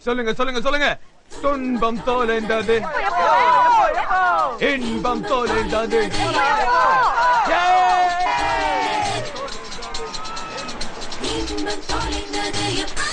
சொல்லுங்க சொல்லுங்க சொல்லுங்க துன்பம் தொலைந்தது இன்பம் தொலைந்தது Yay! இன்பம் தொலைந்தது எப்போ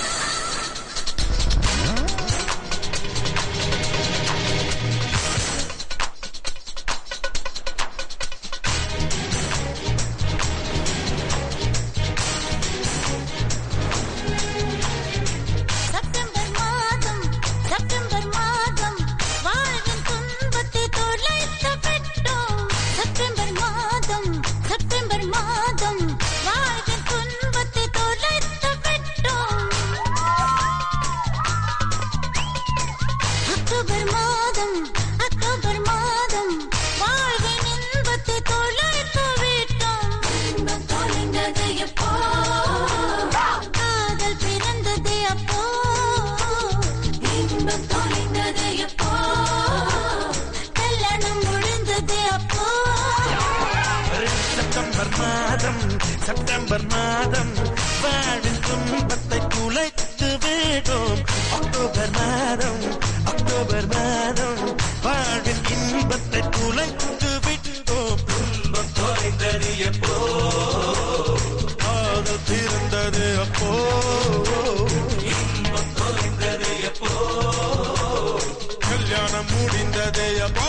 செப்டம்பர் மாதம் செப்டம்பர் மாதம் வாழ்வின் துன்பத்தை தொலைத்து விட்டோம் செப்டம்பர் மாதம் செப்டம்பர் மாதம் வாழ்வின் துன்பத்தை தொலைத்து விட்டோம் அக்டோபர் மாதம் அக்டோபர் மாதம் வாழ்வின் இன்பத்தை தொலைத்து விட்டோம் இன்பம் தொலைந்தது எப்போ காதல் பிறந்தது அப்போ இன்பம் தொலைந்தது எப்போ கல்யாணம் முடிந்தது அப்போ செப்டம்பர் மாதம் செப்டம்பர் மாதம் வாழ்வின் துன்பத்தை குலைத்து விடும் அக்டோபர் மாதம் அக்டோபர் மாதம் வாழ்வின் இன்பத்தை குலைத்து விட்டோம் துன்பம் தொலைந்தது எப்போ காதல் பிறந்தது அப்போ இன்பம் தொலைந்தது எப்போ கல்யாணம் முடிந்தது அப்போ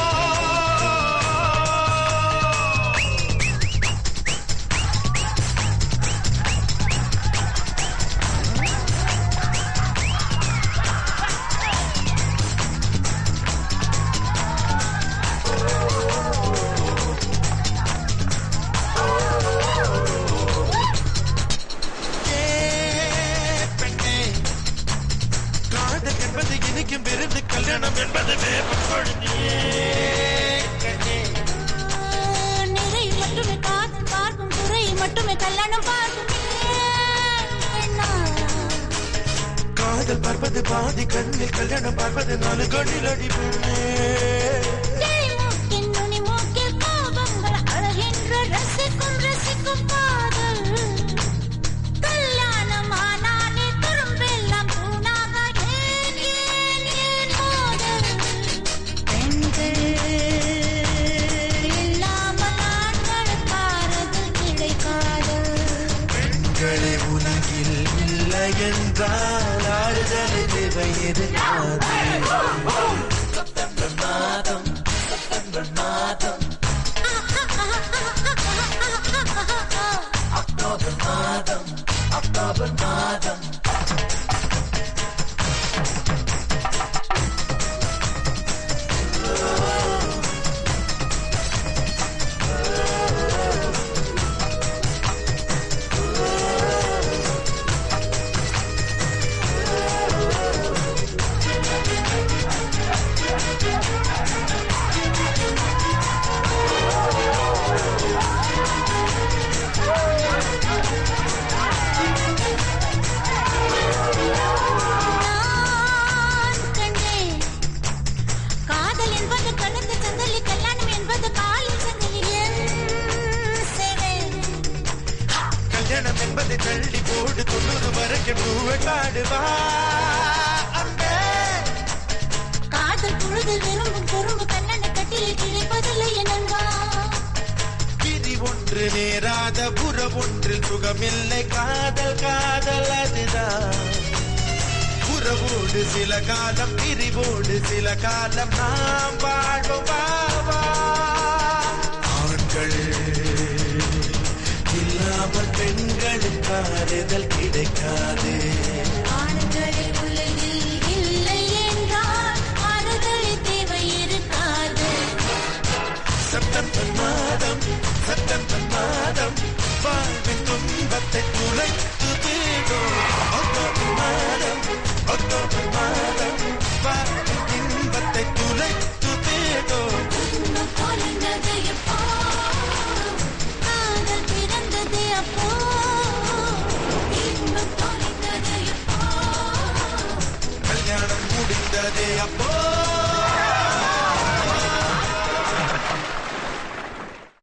ஏ பெண்ணே, காதல் என்பது இனிக்கும் விருந்து கல்யாணம் என்பது வேப்பொழுதியே நிறை மட்டுமே காதல் பார்க்கும் குறை மட்டுமே கல்யாணம் பார்க்கும் பெண்ணா. காதல் பார்ப்பது பாதி கண்ணில் கல்யாணம் பார்ப்பது நாலு கண்ணில் அடி பெண்ணே கிளி மூக்கின் நுனி மூக்கில் கோபங்கள் அழகென்ற ரசிக்கும் ரசிக்கும் காதல் கல்யாணம் ஆனாலே துரும்பெல்லாம் தூணாக ஏன் ஏன் ஏன் மோதல் பெண்கள் இல்லாமல் ஆண்களுக்காரது கிடைக்காதல் பெண்களே உலகில் இல்லை என்றால் ஆறுதல் தேவை எதிர்காது செப்டம்பர் மாதம் செப்டம்பர் மாதம் அக்டோபர் மாதம் அக்டோபர் மாதம் நான் கண்டேன் காதல் என்பது கழுத்து சந்தலி கல்யாணம் என்பது காலில் சங்கிலி என் சேவை கல்யாணம் என்பதை தள்ளி போடு தொண்ணூறு வரைக்கும் பூவை காடுவா அன்பே காதல் பொழுதில் விரும்பும் குறும்பு கண்ணனை கட்டிலில் கிடைப்பதில்லை என்னவா விதி ஒன்று நேராத புற ஒன்றில் சுகமில்லை காதல் காதல் அதுதான் உறவோடு சில காலம் பிரிவோடு சில காலம் நாம் வாழ்வோம் வாவா ஆண்கள் இல்லாமல் பெண்களுக்கு ஆறுதல் கிடைக்காது ஆண்களில் உலகில் இல்லை என்றால் ஆறுதலை தேவை இருக்காது செப்டம்பர் மாதம் செப்டம்பர் மாதம் வாழ்வின் துன்பத்தை குலைத்து வீடும் அக்டோபர் மாதம் அக்டோபர் மாதம் வாழ்வின் இன்பத்தை குலைத்து வீடும் இன்பம் தொலைந்தது எப்போ காதல் பிறந்தது அப்போ இன்பம் தொலைந்தது எப்போ கல்யாணம் முடிந்ததே அப்போ